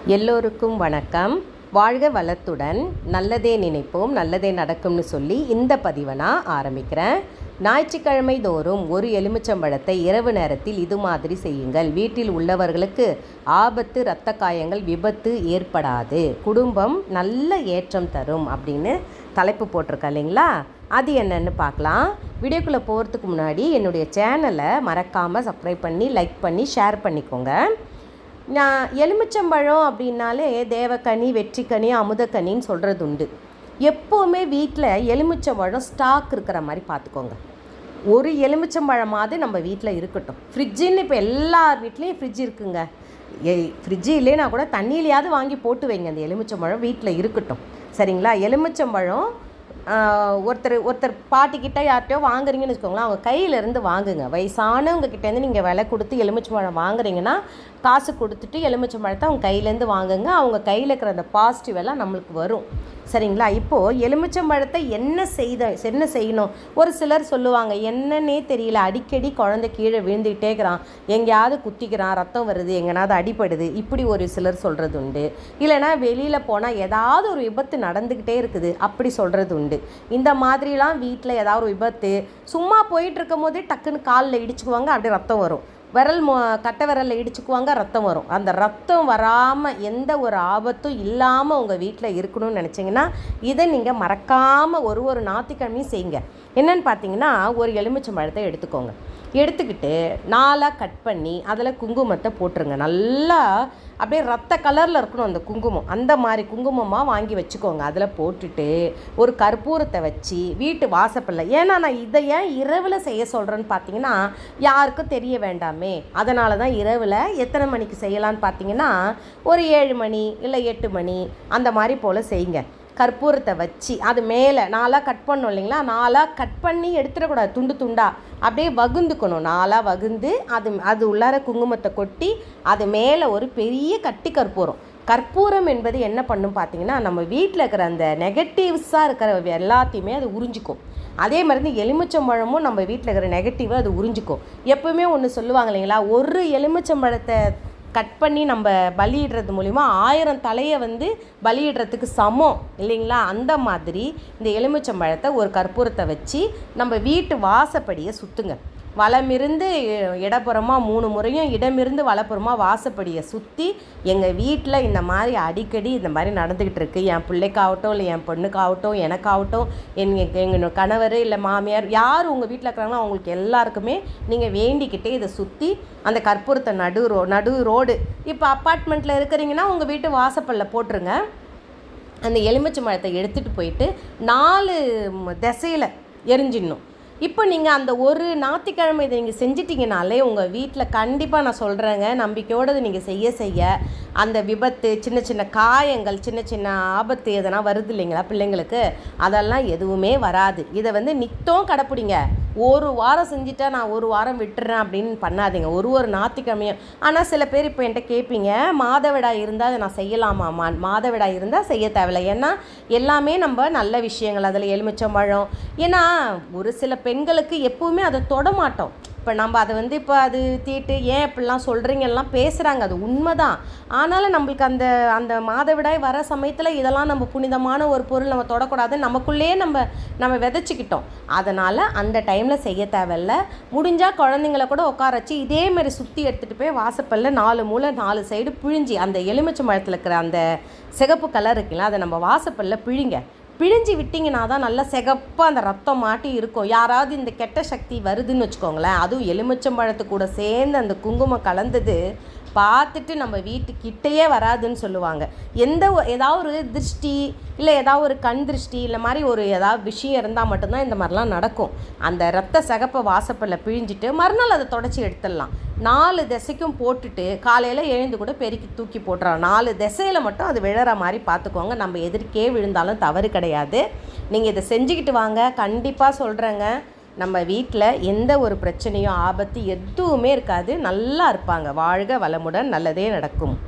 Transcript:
எல்லோருக்கும் வணக்கம் வாழ்க வளத்துடன் நல்லதே நினைப்போம் நல்லதே நடக்கும்னு சொல்லி இந்த பதிவை நான் ஆரம்பிக்கிறேன் ஞாயிற்றுக்கிழமை தோறும் ஒரு எலுமிச்சம்பழத்தை இரவு நேரத்தில் இது மாதிரி செய்யுங்கள் வீட்டில் உள்ளவர்களுக்கு ஆபத்து இரத்த காயங்கள் விபத்து ஏற்படாது குடும்பம் நல்ல ஏற்றம் தரும் அப்படின்னு தலைப்பு போட்டிருக்கேன் இல்லைங்களா அது என்னன்னு பார்க்கலாம் வீடியோக்குள்ளே போகிறதுக்கு முன்னாடி என்னுடைய சேனலை மறக்காமல் சப்ஸ்கிரைப் பண்ணி லைக் பண்ணி ஷேர் பண்ணிக்கோங்க நான் எலுமிச்சம்பழம் அப்படின்னாலே தேவக்கனி வெற்றிக்கனி அமுதக்கனின்னு சொல்கிறது உண்டு எப்போவுமே வீட்டில் எலுமிச்சம்பழம் ஸ்டாக் இருக்கிற மாதிரி பார்த்துக்கோங்க ஒரு எலுமிச்சம்பழமாவது நம்ம வீட்டில் இருக்கட்டும் ஃப்ரிட்ஜுன்னு இப்போ எல்லார் வீட்லேயும் ஃப்ரிட்ஜ் இருக்குங்க ஃப்ரிட்ஜு இல்லைனா கூட தண்ணியிலையாவது வாங்கி போட்டு வைங்க அந்த எலுமிச்சம்பழம் வீட்டில் இருக்கட்டும் சரிங்களா எலுமிச்சம்பழம் ஆஹ், ஒருத்தர் ஒருத்தர் பாட்டிக்கிட்ட யார்கிட்டயோ வாங்குறீங்கன்னு வச்சுக்கோங்களேன் அவங்க கையிலேருந்து வாங்குங்க வயசானவங்க கிட்டேருந்து நீங்கள் விலை கொடுத்து எலுமிச்சம்பழம் வாங்குறீங்கன்னா காசு கொடுத்துட்டு எலுமிச்சம்பழத்தை அவங்க கையிலேருந்து வாங்குங்க அவங்க கையில் இருக்கிற அந்த பாசிட்டிவ் எல்லாம் நம்மளுக்கு வரும் சரிங்களா இப்போது எலுமிச்சம்பழத்தை என்ன செய்த என்ன செய்யணும் ஒரு சிலர் சொல்லுவாங்க என்னன்னே தெரியல அடிக்கடி குழந்தை கீழே விழுந்துக்கிட்டே இருக்கிறான் எங்கேயாவது குத்திக்கிறான் ரத்தம் வருது எங்கேனாவது அடிபடுது இப்படி ஒரு சிலர் சொல்கிறது உண்டு இல்லைன்னா வெளியில் போனால் ஏதாவது ஒரு விபத்து நடந்துக்கிட்டே இருக்குது அப்படி சொல்கிறது உண்டு இந்த மாதிரிலாம் வீட்டில் ஏதாவது ஒரு விபத்து சும்மா போயிட்டு இருக்கும் போதே டக்குன்னு காலில் இடிச்சுக்குவாங்க அப்படியே ரத்தம் வரும் விரல் மொ கட்டை விரலில் இடிச்சுக்குவாங்க ரத்தம் வரும் அந்த ரத்தம் வராமல் எந்த ஒரு ஆபத்தும் இல்லாமல் உங்கள் வீட்டில் இருக்கணும்னு நினச்சிங்கன்னா இதை நீங்கள் மறக்காமல் ஒரு ஒரு ஞாயிற்றுக்கிழமையும் செய்யுங்க என்னன்னு பார்த்தீங்கன்னா ஒரு எலுமிச்சம்பழத்தை எடுத்துக்கோங்க எடுத்துக்கிட்டு நாலாக கட் பண்ணி அதில் குங்குமத்தை போட்டுருங்க நல்லா அப்படியே ரத்த கலரில் இருக்கணும் அந்த குங்குமம் அந்த மாதிரி குங்குமமாக வாங்கி வச்சுக்கோங்க அதில் போட்டுட்டு ஒரு கற்பூரத்தை வச்சு வீட்டு வாசப்பில்ல ஏன்னா நான் இதை ஏன் இரவில் செய்ய சொல்கிறேன்னு பார்த்தீங்கன்னா யாருக்கும் தெரிய வேண்டாமே அதனால தான் இரவில் எத்தனை மணிக்கு செய்யலான்னு பார்த்தீங்கன்னா ஒரு ஏழு மணி இல்லை எட்டு மணி அந்த மாதிரி போல் செய்யுங்க கற்பூரத்தை வச்சு அது மேலே நாலாக கட் பண்ணோம் இல்லைங்களா நாலாக கட் பண்ணி எடுத்துடக்கூடாது துண்டு துண்டா அப்படியே வகுந்துக்கணும் நாலாக வகுந்து அது அது உள்ளார குங்குமத்தை கொட்டி அது மேலே ஒரு பெரிய கட்டி கற்பூரம் கற்பூரம் என்பது என்ன பண்ணும் பார்த்தீங்கன்னா நம்ம வீட்டில் இருக்கிற அந்த நெகட்டிவ்ஸாக இருக்கிற எல்லாத்தையுமே அது உறிஞ்சிக்கும் அதே மாதிரி இந்த எலுமிச்சம்பழமும் நம்ம வீட்டில் இருக்கிற நெகட்டிவை அது உறிஞ்சிக்கும் எப்பவுமே ஒன்று சொல்லுவாங்க இல்லைங்களா ஒரு எலுமிச்சம்பழத்தை கட் பண்ணி நம்ம பலியிடுறது மூலிமா ஆயிரம் தலையை வந்து பலியிடுறதுக்கு சமம் இல்லைங்களா அந்த மாதிரி இந்த எலுமிச்சம்பழத்தை ஒரு கற்பூரத்தை வச்சு நம்ம வீட்டு வாசப்படியை சுற்றுங்க வலமிருந்து இடப்புறமாக மூணு முறையும் இடமிருந்து வலப்புறமாக வாசப்படியை சுற்றி எங்கள் வீட்டில் இந்த மாதிரி அடிக்கடி இந்த மாதிரி நடந்துக்கிட்டு இருக்கு என் பிள்ளைக்காகட்டும் இல்லை என் பொண்ணுக்காகட்டும் எனக்காகட்டும் எங்கள் எங்கள் கணவர் இல்லை மாமியார் யார் உங்கள் வீட்டில் இருக்கிறாங்களோ அவங்களுக்கு எல்லாருக்குமே நீங்கள் வேண்டிக்கிட்டே இதை சுற்றி அந்த கற்பூரத்தை நடு ரோ நடு ரோடு இப்போ அப்பார்ட்மெண்ட்டில் இருக்கிறீங்கன்னா உங்கள் வீட்டு வாசப்பல்ல போட்டுருங்க அந்த எலுமிச்சை மரத்தை எடுத்துகிட்டு போயிட்டு நாலு திசையில் எரிஞ்சிடணும் இப்போ நீங்கள் அந்த ஒரு ஞாயிற்றுக்கிழமை இதை நீங்கள் செஞ்சிட்டிங்கனாலே உங்கள் வீட்டில் கண்டிப்பாக நான் சொல்கிறேங்க நம்பிக்கையோடு இதை நீங்கள் செய்ய செய்ய அந்த விபத்து சின்ன சின்ன காயங்கள் சின்ன சின்ன ஆபத்து எதனா வருது இல்லைங்களா பிள்ளைங்களுக்கு அதெல்லாம் எதுவுமே வராது இதை வந்து நித்தம் கடைப்பிடிங்க ஒரு வாரம் செஞ்சுட்டா நான் ஒரு வாரம் விட்டுறேன் அப்படின்னு பண்ணாதீங்க ஒரு ஒரு ஞாயிற்றுக்கிழமையும் ஆனால் சில பேர் இப்போ என்கிட்ட கேட்பீங்க மாதவிடாய் இருந்தால் அதை நான் செய்யலாமாம்மா மாதவிடாய் இருந்தால் செய்ய தேவையில்லை ஏன்னா எல்லாமே நம்ம நல்ல விஷயங்கள் அதில் எலுமிச்சம்பழம் ஏன்னா ஒரு சில பெண்களுக்கு எப்பவுமே அதை தொட மாட்டோம் இப்போ நம்ம அதை வந்து இப்போ அது தீட்டு ஏன் இப்படிலாம் சொல்கிறீங்கலாம் பேசுகிறாங்க அது உண்மைதான் ஆனாலும் நம்மளுக்கு அந்த அந்த மாதவிடாய் வர சமயத்தில் இதெல்லாம் நம்ம புனிதமான ஒரு பொருள் நம்ம தொடக்கூடாது நமக்குள்ளேயே நம்ம நம்ம விதைச்சிக்கிட்டோம் அதனால் அந்த டைமில் செய்ய தேவையில்ல முடிஞ்சால் குழந்தைங்கள கூட உட்கார வச்சு இதே மாதிரி சுற்றி எடுத்துகிட்டு போய் வாசப்பல்ல நாலு மூலை நாலு சைடு பிழிஞ்சி அந்த எலுமிச்சை மரத்தில் இருக்கிற அந்த சிகப்பு கலர் இருக்குல்ல அதை நம்ம வாசப்பல்ல பிழிங்க பிழிஞ்சு விட்டிங்கன்னா தான் நல்லா சிகப்பாக அந்த ரத்தம் மாட்டி இருக்கும் யாராவது இந்த கெட்ட சக்தி வருதுன்னு வச்சுக்கோங்களேன் அதுவும் எலுமிச்சம்பழத்து கூட சேர்ந்து அந்த குங்குமம் கலந்தது பார்த்துட்டு நம்ம வீட்டுக்கிட்டேயே வராதுன்னு சொல்லுவாங்க எந்த ஒ- ஏதாவது ஒரு திருஷ்டி இல்லை ஏதாவது ஒரு கண் திருஷ்டி இல்லை மாதிரி ஒரு ஏதாவது விஷயம் இருந்தால் மட்டும்தான் இந்த மாதிரிலாம் நடக்கும் அந்த ரத்த சகப்பை வாசப்பல்ல பிழிஞ்சிட்டு மறுநாள் அதை தொடச்சி எடுத்துடலாம் நாலு திசைக்கும் போட்டுட்டு காலையில் எழுந்து கூட பெருக்கி தூக்கி போட்டுறலாம் நாலு திசையில் மட்டும் அது விழற மாதிரி பார்த்துக்கோங்க நம்ம எதிர்க்கே விழுந்தாலும் தவறு கிடையாது நீங்கள் இதை செஞ்சுக்கிட்டு வாங்க கண்டிப்பாக சொல்கிறேங்க நம்ம வீட்டில் எந்த ஒரு பிரச்சனையும் ஆபத்து எதுவுமே இருக்காது நல்லா இருப்பாங்க வாழ்க வளமுடன் நல்லதே நடக்கும்